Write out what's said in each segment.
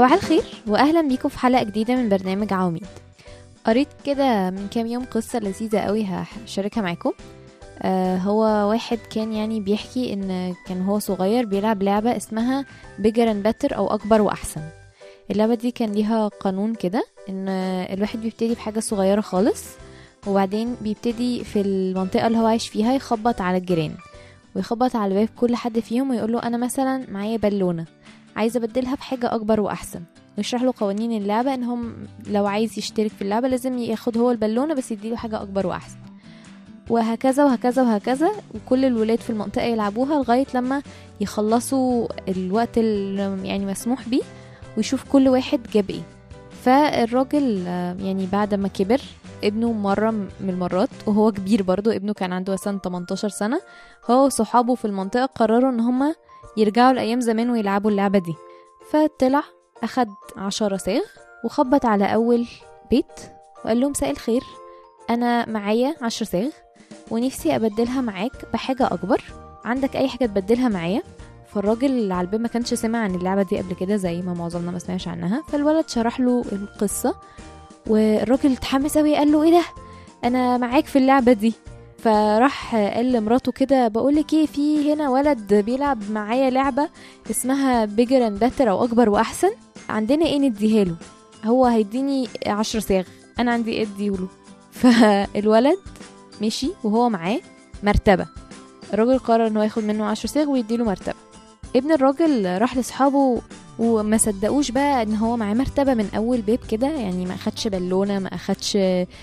صباح الخير واهلا بيكم في حلقه جديده من برنامج عواميد قريت كده من كام يوم قصه لذيذه قوي هشاركها معاكم آه هو واحد كان يعني بيحكي ان كان هو صغير بيلعب لعبه اسمها بيجر اند باتر او اكبر واحسن اللعبه دي كان ليها قانون كده ان الواحد بيبتدي بحاجه صغيره خالص وبعدين بيبتدي في المنطقه اللي هو عايش فيها يخبط على الجيران ويخبط على باب كل حد فيهم ويقول له انا مثلا معايا بالونه عايزه ابدلها بحاجه اكبر واحسن ويشرح له قوانين اللعبه ان هم لو عايز يشترك في اللعبه لازم ياخد هو البالونه بس يديله حاجه اكبر واحسن وهكذا وهكذا وهكذا وكل الولاد في المنطقه يلعبوها لغايه لما يخلصوا الوقت اللي يعني مسموح بيه ويشوف كل واحد جاب ايه فالراجل يعني بعد ما كبر ابنه مرة من المرات وهو كبير برضو ابنه كان عنده مثلا 18 سنة هو وصحابه في المنطقة قرروا ان هما يرجعوا لأيام زمان ويلعبوا اللعبة دي فطلع أخد عشرة صاغ وخبط على أول بيت وقال لهم مساء الخير أنا معايا عشر صاغ ونفسي أبدلها معاك بحاجة أكبر عندك أي حاجة تبدلها معايا فالراجل اللي على الباب ما كانش سمع عن اللعبة دي قبل كده زي ما معظمنا ما سمعش عنها فالولد شرح له القصة والراجل اتحمس قوي قال له ايه ده انا معاك في اللعبة دي فراح قال لمراته كده بقولك ايه في هنا ولد بيلعب معايا لعبة اسمها بيجر اند باتر او اكبر واحسن عندنا ايه نديها له هو هيديني عشر صاغ انا عندي ايه اديهوله فالولد مشي وهو معاه مرتبة الراجل قرر ان هو ياخد منه عشر صاغ ويديله مرتبة ابن الراجل راح لاصحابه وما صدقوش بقى ان هو معاه مرتبه من اول باب كده يعني ما اخدش بالونه ما اخدش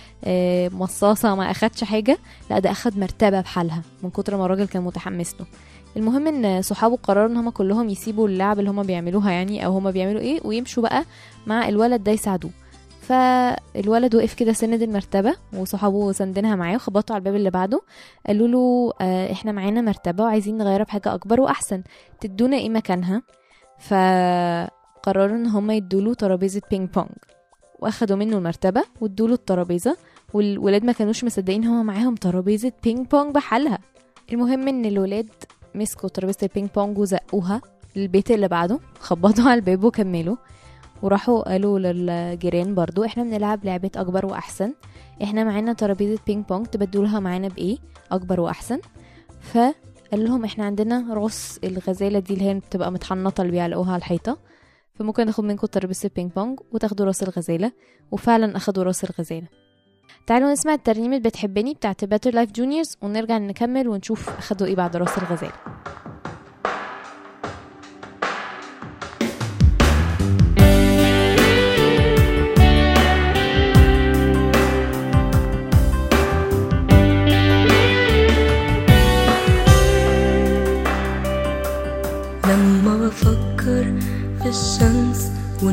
مصاصه ما اخدش حاجه لا ده اخد مرتبه بحالها من كتر ما الراجل كان متحمس له المهم ان صحابه قرروا ان هما كلهم يسيبوا اللعب اللي هما بيعملوها يعني او هما بيعملوا ايه ويمشوا بقى مع الولد ده يساعدوه فالولد وقف كده سند المرتبة وصحابه سندنها معاه وخبطوا على الباب اللي بعده قالوا له اه احنا معانا مرتبة وعايزين نغيرها بحاجة أكبر وأحسن تدونا ايه مكانها فقرروا ان هم يدوله ترابيزه بينج بونج واخدوا منه المرتبه وادوله الترابيزه والولاد ما كانوش مصدقين هو معاهم ترابيزه بينج بونج بحالها المهم ان الولاد مسكوا ترابيزه البينج بونج وزقوها للبيت اللي بعده خبطوا على الباب وكملوا وراحوا قالوا للجيران برضو احنا بنلعب لعبة اكبر واحسن احنا معانا ترابيزة بينج بونج تبدلوها معانا بايه اكبر واحسن ف قال لهم احنا عندنا راس الغزالة دي اللي هي بتبقى متحنطة اللي بيعلقوها على الحيطة فممكن ناخد منكم ترابيزة بينج بونج وتاخدوا راس الغزالة وفعلا اخدوا راس الغزالة تعالوا نسمع الترنيمة بتحبني بتاعت باتر لايف جونيورز ونرجع نكمل ونشوف اخدوا ايه بعد راس الغزالة لما بفكر في الشمس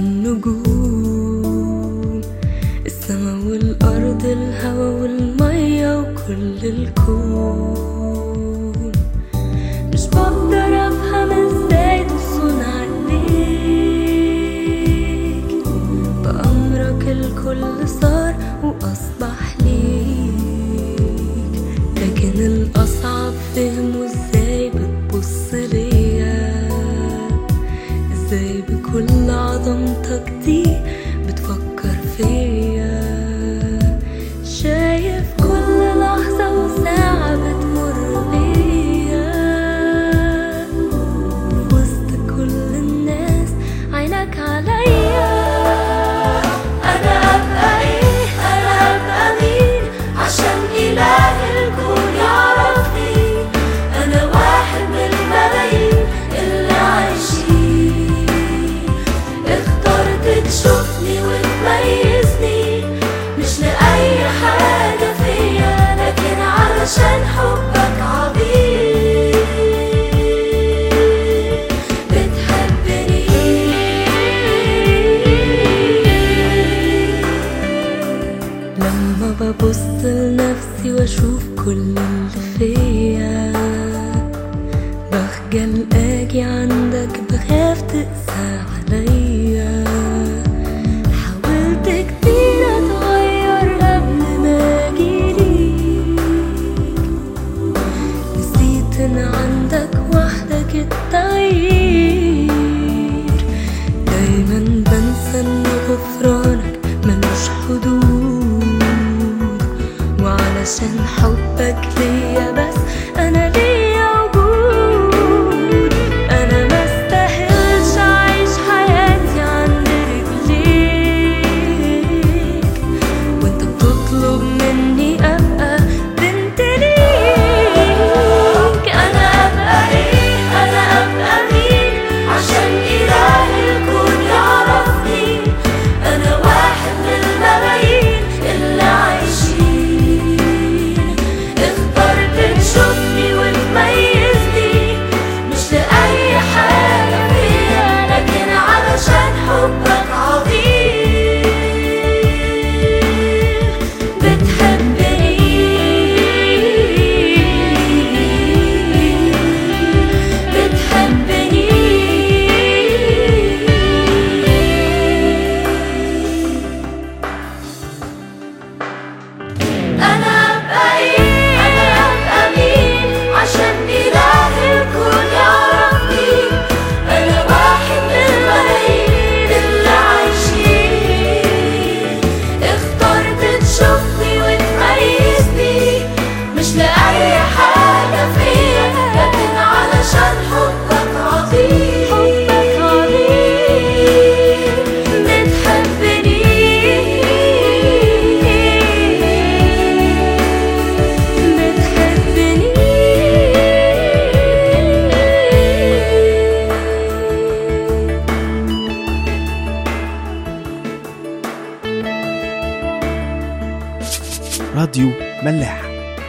والنجوم السما والأرض الهوا والمية وكل الكون مش بقدر أفهم ازاي تصون عليك بأمرك الكل صار وأصبح ليك لكن الأصعب فهمه ازاي بتبص ليا ازاي بكل عظمتك دي بتفكر فيا شايف كل لحظة وساعة بتمر بيا في وسط كل الناس عينك عليا أنا أبقى إيه أنا أبقى مين عشان إله الكون يعرفني أنا واحد من الملايين اللي عايشين اخترت تشوفني وتميزني مش لأي حاجة فيا لكن علشان حبك عظيم بتحبني لما ببص لنفسي واشوف كل اللي فيا بخجل اجي عندك بخاف تقسى عليا حاولت كتير اتغير قبل ما اجيليك نسيت ان عندك وحدك التغيير دايما بنسى غفرانك ملوش حدود وعلشان حبك ليا بس انا ليا وجود انا ما استاهلش اعيش حياتي عند رجليك وانت بتطلب مني ابقى بنت ليك انا ابقى ايه انا ابقى مين عشان اله الكون يعرفني انا واحد من الملايين اللي عايشين اخترت تشوفني وتميزني مش لاي حاجه فيا لكن علشان حبك عظيم بتحبني بتحبني أنا أبقى إيه أنا أبقى مين عشان إله الكون يعرفني أنا واحد من الملايين اللي عايشين اخترت تشوفني وتميزني مش لأي حاجة فيا لكن علشان حبك عظيم حبك عظيم بتحبني بتحبني راديو ملاح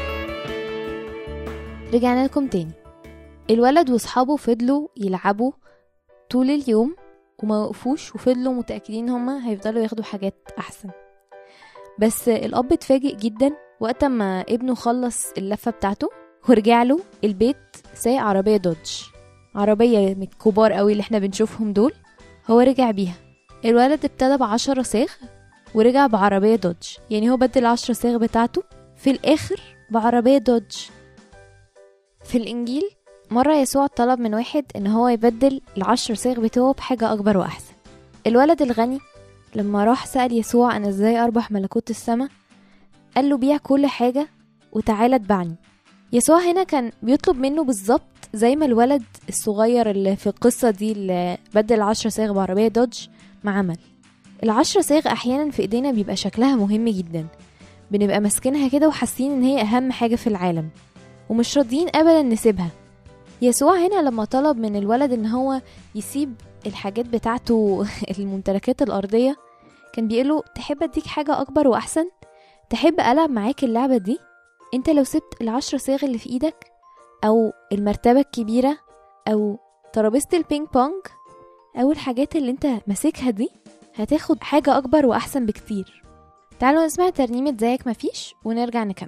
رجعنا لكم تاني الولد واصحابه فضلوا يلعبوا طول اليوم وما وقفوش وفضلوا متأكدين هما هيفضلوا ياخدوا حاجات أحسن بس الأب اتفاجئ جدا وقت ما ابنه خلص اللفة بتاعته ورجع له البيت سايق عربية دوج عربية من الكبار قوي اللي احنا بنشوفهم دول هو رجع بيها الولد ابتدى بعشرة صاغ ورجع بعربية دوج يعني هو بدل العشرة صاغ بتاعته في الآخر بعربية دوج في الإنجيل مرة يسوع طلب من واحد إن هو يبدل العشر صاغ بتوعه بحاجة أكبر وأحسن الولد الغني لما راح سأل يسوع أنا إزاي أربح ملكوت السماء قال له بيع كل حاجة وتعالى اتبعني يسوع هنا كان بيطلب منه بالظبط زي ما الولد الصغير اللي في القصة دي اللي بدل العشر صاغ بعربية دوج ما عمل العشر صاغ أحيانا في إيدينا بيبقى شكلها مهم جدا بنبقى ماسكينها كده وحاسين إن هي أهم حاجة في العالم ومش راضيين ابدا نسيبها يسوع هنا لما طلب من الولد ان هو يسيب الحاجات بتاعته الممتلكات الارضيه كان بيقوله تحب اديك حاجه اكبر واحسن تحب العب معاك اللعبه دي انت لو سبت العشر صاغ اللي في ايدك او المرتبه الكبيره او ترابيزه البينج بونج او الحاجات اللي انت ماسكها دي هتاخد حاجه اكبر واحسن بكتير تعالوا نسمع ترنيمه زيك مفيش ونرجع نكمل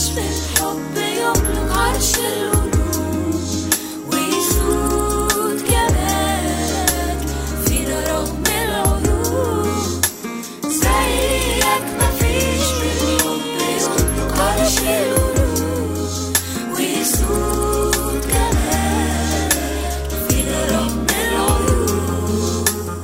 بالحب يملك عرش القلوب ويسود جمالك فينا رغم العيوب زيك مفيش بالحب يملك عرش القلوب ويسود جمالك فينا رغم العيوب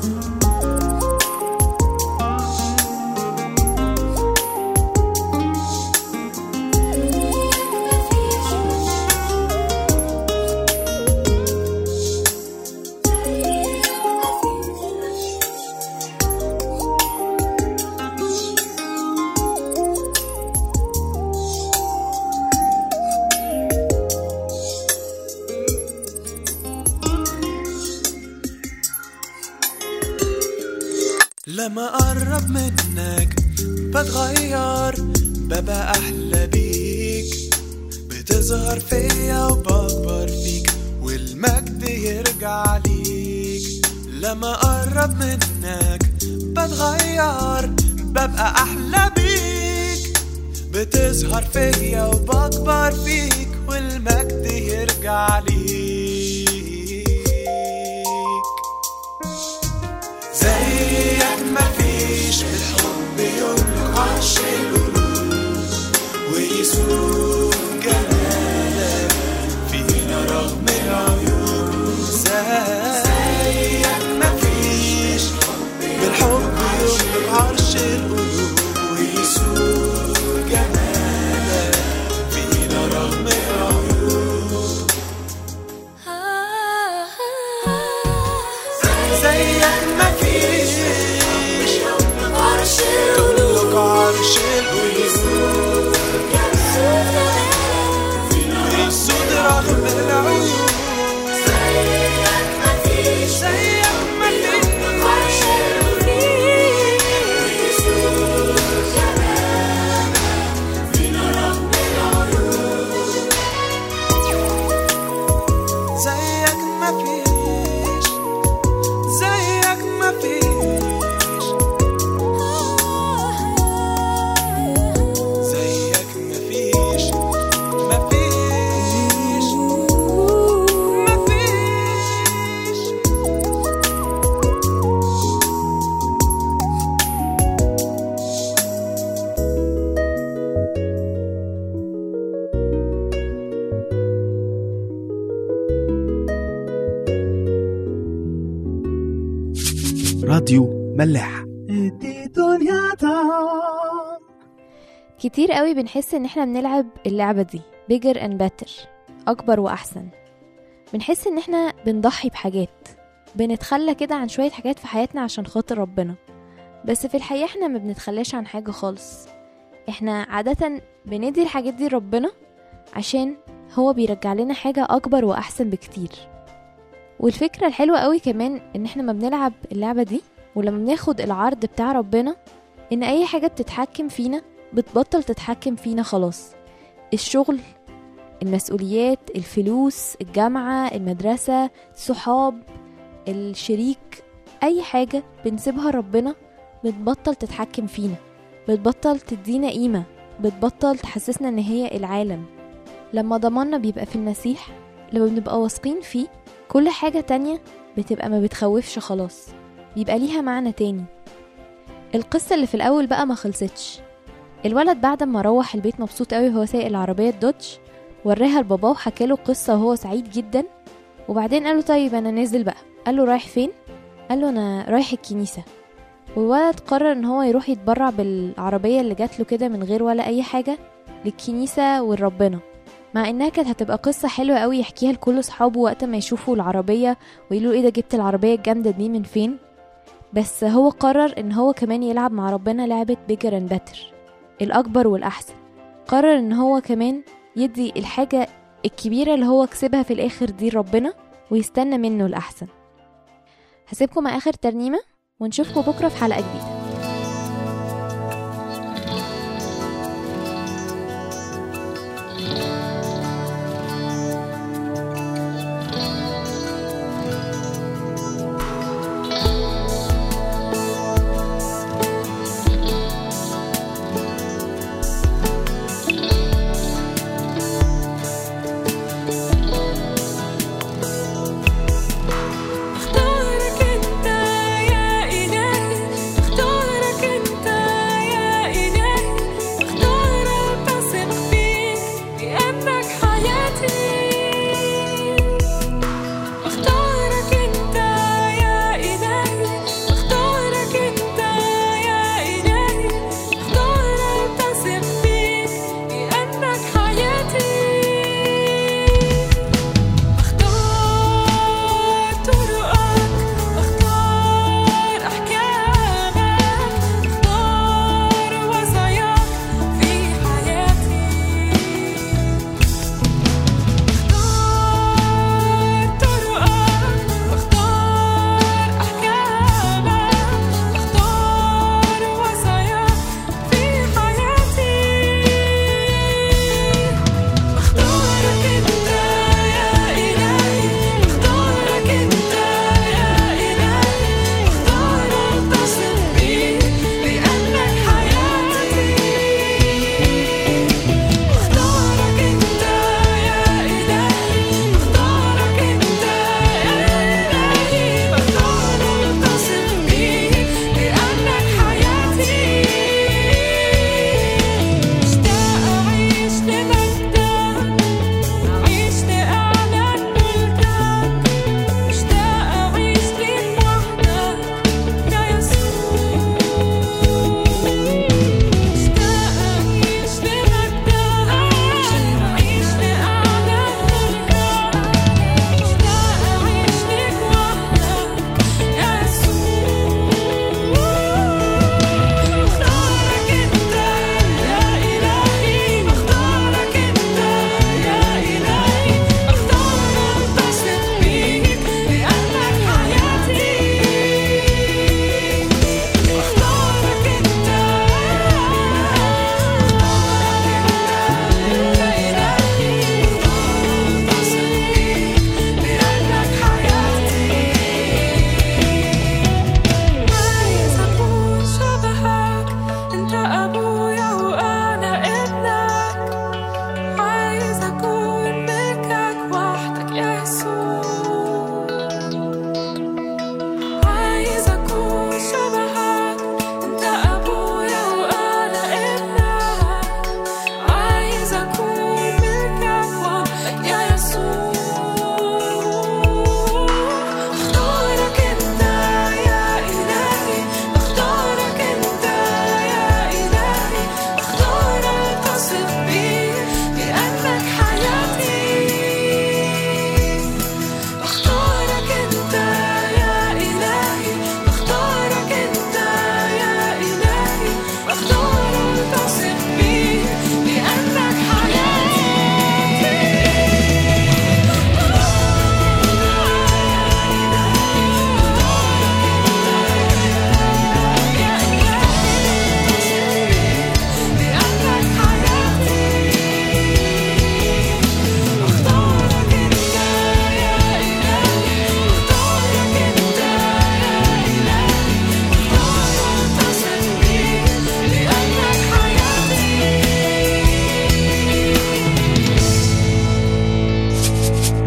لما أقرب منك بتغير ببقى أحلى بيك بتظهر فيا وبكبر فيك والمجد يرجع ليك لما أقرب منك بتغير ببقى أحلى بيك بتظهر فيا وبكبر فيك والمجد يرجع ليك زيك مفيش بالحب يملك عرش القلوب ويسوق جمالك فينا رغم العيوب زيك مفيش بالحب يملك عرش القلوب ويسوق جمالك فينا رغم العيوب زيك مفيش عرش يملك عرش القلوب يسود رغم العيوب زيك مفيش زيك مفيش عرش ويسود جمالك فينا رغم العيوب زيك مفيش زيك مفيش زيك مفيش مفيش مفيش راديو ملاح كتير قوي بنحس ان احنا بنلعب اللعبة دي bigger and better اكبر واحسن بنحس ان احنا بنضحي بحاجات بنتخلى كده عن شوية حاجات في حياتنا عشان خاطر ربنا بس في الحقيقة احنا ما بنتخلاش عن حاجة خالص احنا عادة بندي الحاجات دي لربنا عشان هو بيرجع لنا حاجة اكبر واحسن بكتير والفكرة الحلوة قوي كمان ان احنا ما بنلعب اللعبة دي ولما بناخد العرض بتاع ربنا ان اي حاجة بتتحكم فينا بتبطل تتحكم فينا خلاص الشغل المسؤوليات الفلوس الجامعة المدرسة الصحاب الشريك أي حاجة بنسيبها ربنا بتبطل تتحكم فينا بتبطل تدينا قيمة بتبطل تحسسنا ان هي العالم لما ضماننا بيبقى في المسيح لما بنبقى واثقين فيه كل حاجة تانية بتبقى ما بتخوفش خلاص بيبقى ليها معنى تاني القصة اللي في الأول بقى ما خلصتش الولد بعد ما روح البيت مبسوط قوي وهو سايق العربية الدوج وراها لباباه وحكى له قصة وهو سعيد جدا وبعدين قال له طيب أنا نازل بقى قال له رايح فين؟ قال له أنا رايح الكنيسة والولد قرر ان هو يروح يتبرع بالعربية اللي جات له كده من غير ولا أي حاجة للكنيسة ولربنا مع انها كانت هتبقى قصة حلوة قوي يحكيها لكل صحابه وقت ما يشوفوا العربية ويقولوا ايه ده جبت العربية الجامدة دي من فين بس هو قرر ان هو كمان يلعب مع ربنا لعبة بيجر اند باتر الأكبر والأحسن قرر ان هو كمان يدي الحاجة الكبيرة اللي هو كسبها في الآخر دي لربنا ويستنى منه الأحسن هسيبكم مع آخر ترنيمة ونشوفكم بكرة في حلقة جديدة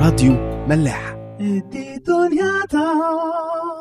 راديو ملاح دي دنيا تا